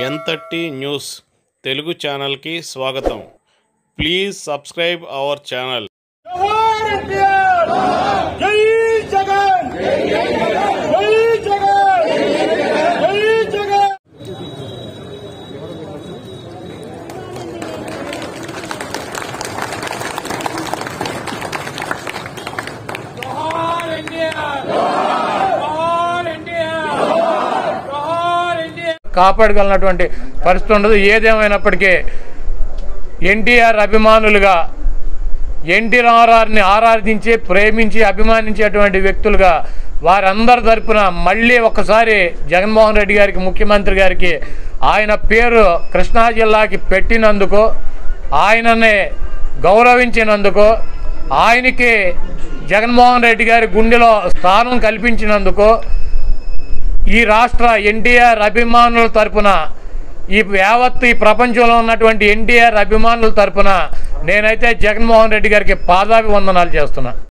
ఎంతటి న్యూస్ తెలుగు ఛానల్కి స్వాగతం ప్లీజ్ సబ్స్క్రైబ్ అవర్ ఛానల్ జోహార్ ఎన్టీఆర్ జై జగన్ జై జగన్ జై జగన్ జోహార్ ఎన్టీఆర్ జోహార్ ఎన్టీఆర్ జోహార్ ఎన్టీఆర్ కాపాడగలిగినటువంటి పరిస్థితి ఉండదు ఏదేమైనప్పటికీ ఎన్టీఆర్ అభిమానులుగా ఎన్టీ రామారావుని ఆరాధించి ప్రేమించి అభిమానించేటువంటి వ్యక్తులుగా వారందరి తరపున మళ్ళీ ఒక్కసారి జగన్మోహన్ రెడ్డి గారికి ముఖ్యమంత్రి గారికి ఆయన పేరు కృష్ణా జిల్లాకి పెట్టినందుకు ఆయనని గౌరవించినందుకు ఆయనకి జగన్మోహన్ రెడ్డి గారి గుండెలో స్థానం కల్పించినందుకు ఈ రాష్ట్ర ఎన్టీఆర్ అభిమానుల తరపున ఈ యావత్ ఈ ప్రపంచంలో ఉన్నటువంటి ఎన్టీఆర్ అభిమానుల తరపున నేనైతే జగన్మోహన్ రెడ్డి గారికి పాదాభివందనాలు చేస్తున్నా